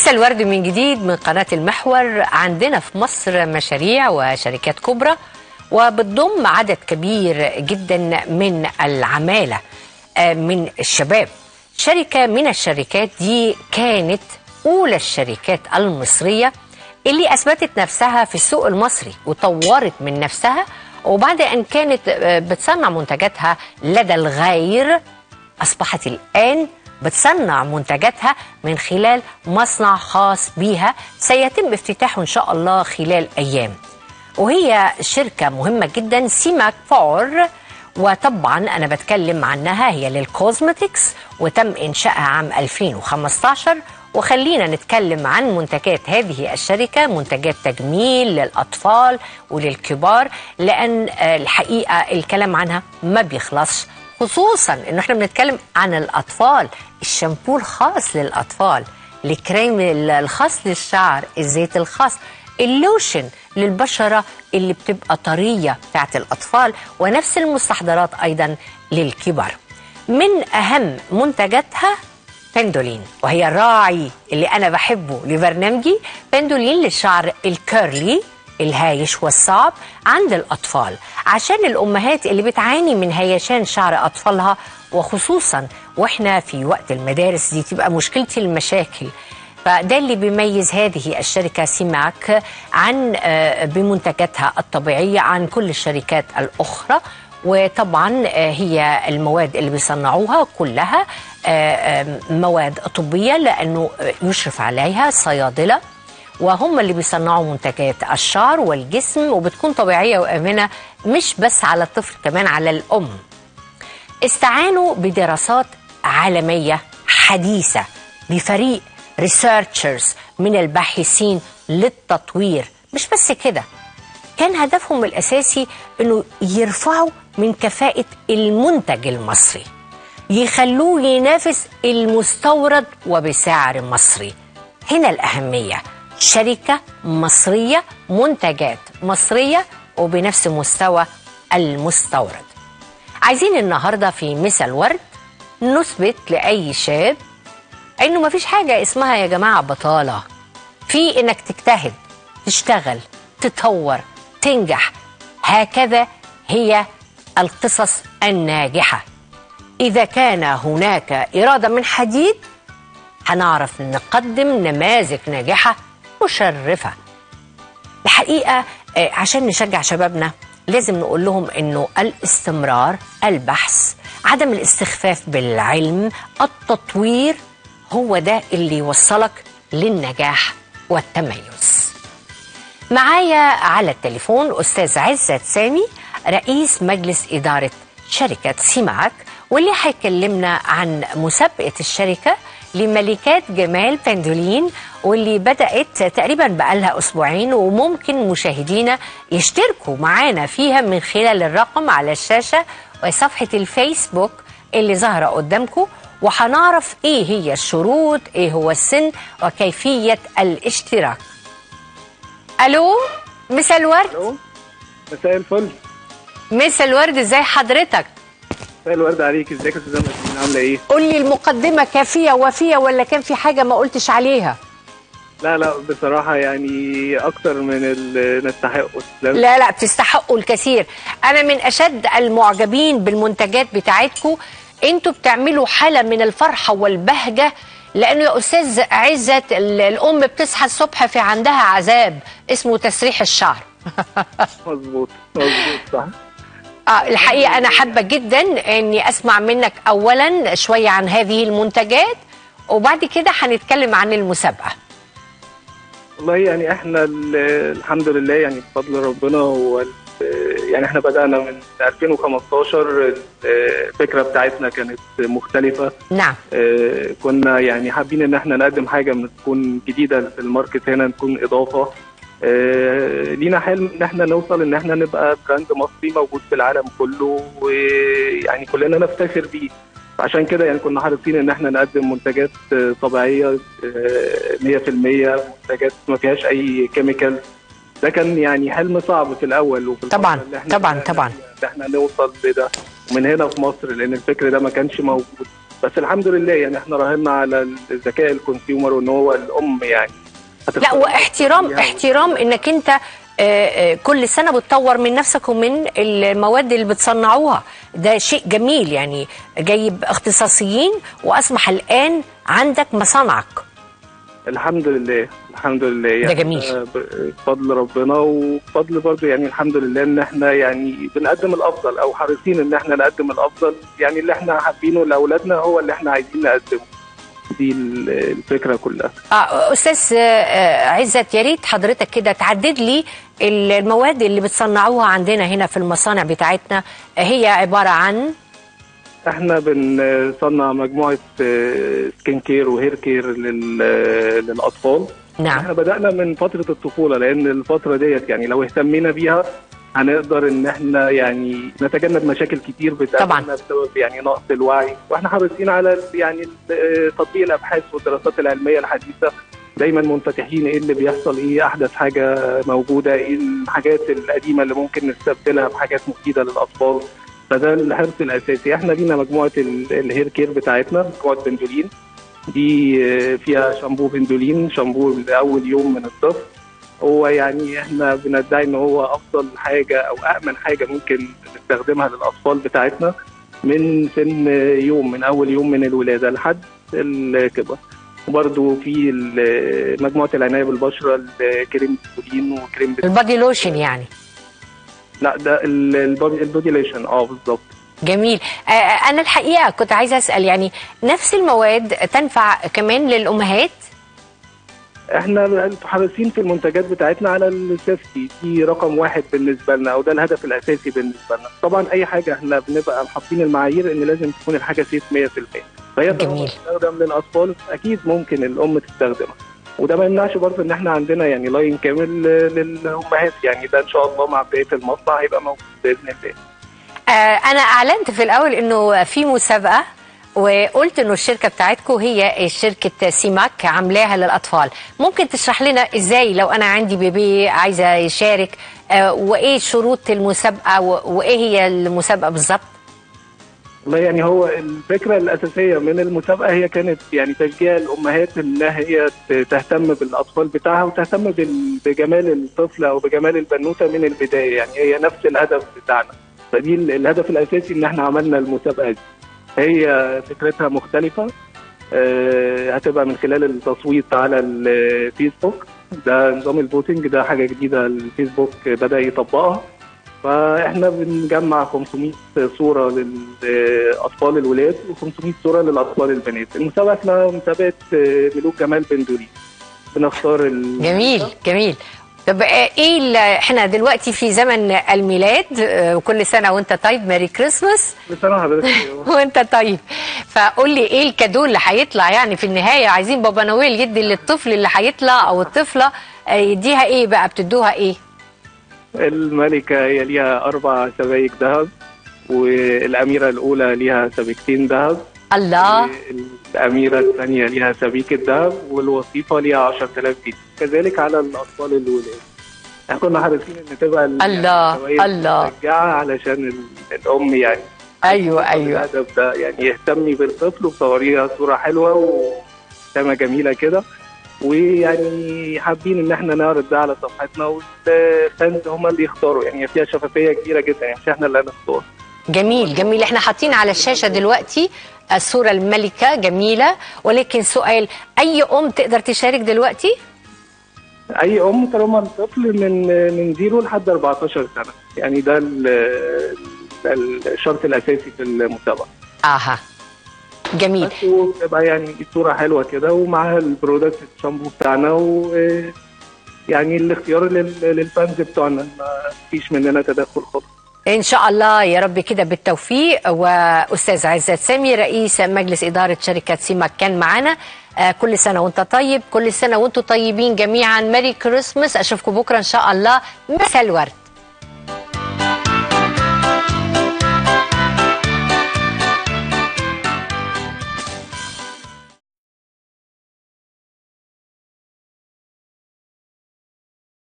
مسا الورد من جديد من قناة المحور عندنا في مصر مشاريع وشركات كبرى وبتضم عدد كبير جدا من العمالة آه، من الشباب شركة من الشركات دي كانت أولى الشركات المصرية اللي أثبتت نفسها في السوق المصري وطورت من نفسها وبعد أن كانت آه، بتصنع منتجاتها لدى الغير أصبحت الآن بتصنع منتجاتها من خلال مصنع خاص بيها سيتم افتتاحه إن شاء الله خلال أيام وهي شركة مهمة جدا سيماك فور وطبعا أنا بتكلم عنها هي للكوزمتكس وتم إنشائها عام 2015 وخلينا نتكلم عن منتجات هذه الشركة منتجات تجميل للأطفال وللكبار لأن آه، الحقيقة الكلام عنها ما بيخلصش خصوصا انه احنا بنتكلم عن الاطفال الشامبو الخاص للاطفال الكريم الخاص للشعر الزيت الخاص اللوشن للبشره اللي بتبقى طريه بتاعت الاطفال ونفس المستحضرات ايضا للكبار من اهم منتجاتها بندولين وهي الراعي اللي انا بحبه لبرنامجي بندولين للشعر الكيرلي الهايش والصعب عند الأطفال عشان الأمهات اللي بتعاني من هيشان شعر أطفالها وخصوصا وإحنا في وقت المدارس دي تبقى مشكلتي المشاكل فده اللي بيميز هذه الشركة سيماك عن آه، بمنتجاتها الطبيعية عن كل الشركات الأخرى وطبعا آه، هي المواد اللي بيصنعوها كلها آه، آه، مواد طبية لأنه آه، يشرف عليها صيادلة وهم اللي بيصنعوا منتجات الشعر والجسم وبتكون طبيعية وآمنة مش بس على الطفل كمان على الأم استعانوا بدراسات عالمية حديثة بفريق ريسيرشرز من الباحثين للتطوير مش بس كده كان هدفهم الأساسي أنه يرفعوا من كفاءة المنتج المصري يخلوه ينافس المستورد وبسعر مصري هنا الأهمية شركة مصرية منتجات مصرية وبنفس مستوى المستورد عايزين النهاردة في مسا الورد نثبت لأي شاب انه مفيش حاجة اسمها يا جماعة بطالة في انك تجتهد تشتغل تطور تنجح هكذا هي القصص الناجحة إذا كان هناك إرادة من حديد هنعرف نقدم نماذج ناجحة مشرفة الحقيقة آه، عشان نشجع شبابنا لازم نقول لهم انه الاستمرار البحث عدم الاستخفاف بالعلم التطوير هو ده اللي يوصلك للنجاح والتميز معايا على التليفون أستاذ عزت سامي رئيس مجلس إدارة شركة سيماك واللي هيكلمنا عن مسابقة الشركة لملكات جمال بندولين واللي بدأت تقريبا بقالها أسبوعين وممكن مشاهدينا يشتركوا معانا فيها من خلال الرقم على الشاشة وصفحة الفيسبوك اللي ظاهرة قدامكم وهنعرف ايه هي الشروط ايه هو السن وكيفية الاشتراك الو مسا الورد الو مساء الفل مسا الورد ازاي حضرتك مساء الورد عليك ازيك يا استاذه مسلمين عامله ايه قول لي المقدمة كافية وفية ولا كان في حاجة ما قلتش عليها لا لا بصراحه يعني اكتر من اللي نستحقه تسلم لا لا بتستحقوا الكثير انا من اشد المعجبين بالمنتجات بتاعتكم انتوا بتعملوا حالة من الفرحة والبهجة لانه يا استاذ عزت ال- الام بتصحى الصبح في عندها عذاب اسمه تسريح الشعر مظبوط مظبوط صح آه الحقيقة أنا حابة جدا إني أسمع منك أولا شوية عن هذه المنتجات وبعد كده هنتكلم عن المسابقة والله يعني احنا ال- الحمد لله يعني بفضل ربنا هو ال- يعني احنا بدأنا من 2015 الفكرة بتاعتنا كانت مختلفة نعم اه، كنا يعني حابين ان احنا نقدم حاجة من تكون جديدة في الماركت هنا نكون اضافة اه، لينا حلم ان احنا نوصل ان احنا نبقى براند مصري موجود في العالم كله ويعني كلنا نفتخر بيه عشان كده يعني كنا حريصين ان احنا نقدم منتجات اه، طبيعية اه، 100% منتجات ما فيهاش اي كيميكال ده كان يعني حلم صعب في الاول وفي الفترة طبعاً، اللي احنا طبعاً، بدأنا طبعاً. فيها ان احنا نوصل لده ومن هنا في مصر لان الفكر ده ما كانش موجود بس الحمد لله يعني احنا راهنا على الذكاء الكونسيومر وان هو الام يعني لا هتختار واحترام يعني احترام انك انت آه، آه، كل سنه بتطور من نفسك ومن المواد اللي بتصنعوها ده شيء جميل يعني جايب اختصاصيين واصبح الان عندك مصانعك الحمد لله الحمد لله يعني جميل. آه، ب- بفضل ربنا وبفضل برضه يعني الحمد لله ان احنا يعني بنقدم الافضل او حريصين ان احنا نقدم الافضل يعني اللي احنا حابينه لاولادنا هو اللي احنا عايزين نقدمه دي ال- الفكره كلها آه استاذ آه، عزت يا ريت حضرتك كده تعدد لي المواد اللي بتصنعوها عندنا هنا في المصانع بتاعتنا هي عباره عن احنا بنصنع مجموعه آه، سكين كير وهير كير لل- آه، للاطفال نعم احنا بدأنا من فترة الطفولة لأن الفترة ديت يعني لو اهتمينا بيها هنقدر ان احنا يعني نتجنب مشاكل كتير طبعاً. بتقابلنا بسبب يعني نقص الوعي واحنا حريصين على ال- يعني ال- تطبيق الابحاث والدراسات العلميه الحديثه دايما منفتحين ايه اللي بيحصل ايه احدث حاجه موجوده ايه الحاجات القديمه اللي ممكن نستبدلها بحاجات مفيده للاطفال فده الحرص الاساسي احنا لينا مجموعه ال- الهير كير بتاعتنا مجموعه بندولين دي آه، فيها شامبو بندولين شامبو لاول يوم من الطفل هو يعني احنا بندعي ان هو افضل حاجه او امن حاجه ممكن نستخدمها للاطفال بتاعتنا من سن يوم من اول يوم من الولاده لحد الكبر وبرده في ال- مجموعه العنايه بالبشره الكريم بندولين وكريم بت... البادي لوشن يعني لا ده ال- البودي البودي ليشن اه بالظبط جميل آه، انا الحقيقه كنت عايزه اسال يعني نفس المواد تنفع كمان للامهات احنا حريصين في المنتجات بتاعتنا على السيفتي دي رقم واحد بالنسبه لنا او ده الهدف الاساسي بالنسبه لنا طبعا اي حاجه احنا بنبقى حاطين المعايير ان لازم تكون الحاجه سيف 100% فهي طالما جميل. تستخدم للاطفال اكيد ممكن الام تستخدمها وده ما يمنعش برضه ان احنا عندنا يعني لاين كامل للامهات يعني ده ان شاء الله مع بدايه المصنع هيبقى موجود باذن الله آه، انا اعلنت في الاول انه في مسابقه وقلت انه الشركه بتاعتكم هي شركه سيماك عاملاها للاطفال ممكن تشرح لنا ازاي لو انا عندي بيبي عايزه يشارك آه، وايه شروط المسابقه و- وايه هي المسابقه بالظبط والله يعني هو الفكره الاساسيه من المسابقه هي كانت يعني تشجيع الامهات ان هي ت- تهتم بالاطفال بتاعها وتهتم بال- بجمال الطفل او بجمال البنوته من البدايه يعني هي نفس الهدف بتاعنا فدي ال- الهدف الاساسي ان احنا عملنا المسابقه دي هي فكرتها مختلفه آه، هتبقى من خلال التصويت على الفيسبوك ده نظام الفوتنج ده حاجه جديده الفيسبوك بدا يطبقها فاحنا بنجمع 500 صوره للاطفال الولاد و500 صوره للاطفال البنات المسابقه اسمها مسابقه ملوك جمال بندوري بنختار ال... جميل جميل طب آه، ايه ال- احنا دلوقتي في زمن الميلاد آه، وكل سنه وانت طيب ميري كريسماس بصراحه حضرتك وانت طيب فقول لي ايه الكادو اللي هيطلع يعني في النهايه عايزين بابا نويل يدي للطفل اللي هيطلع او الطفله آه، يديها ايه بقى بتدوها ايه الملكه هي ليها اربع سبايك ذهب والاميره الاولى ليها سبيكتين ذهب الله الأميرة الثانية ليها سبيكة ذهب والوظيفة ليها 10000 جنيه كذلك على الأطفال الولاد احنا كنا حريصين ان تبقى ال- الله، الجوائز الله. مشجعة علشان ال- الام يعني ايوه ايوه الهدف ده يعني يهتمي بالطفل وتصوريها صورة حلوة وسما جميلة كده ويعني حابين ان احنا نعرض ده على صفحتنا والفانز هم اللي يختاروا يعني فيها شفافية كبيرة جدا يعني مش احنا اللي هنختار جميل جميل احنا حاطين على الشاشه دلوقتي الصوره الملكه جميله ولكن سؤال اي ام تقدر تشارك دلوقتي اي ام طالما الطفل من من زيرو لحد 14 سنه يعني ده ال- ده الشرط الاساسي في المسابقه اها جميل بس وبتبقى يعني صوره حلوه كده ومعاها البرودكت الشامبو بتاعنا و يعني الاختيار لل- للفانز بتوعنا ما فيش مننا تدخل خالص ان شاء الله يا رب كده بالتوفيق واستاذ عزت سامي رئيس مجلس اداره شركه سيماك كان معانا آه، كل سنه وانت طيب كل سنه وانتم طيبين جميعا ميري كريسمس اشوفكم بكره ان شاء الله مساء الورد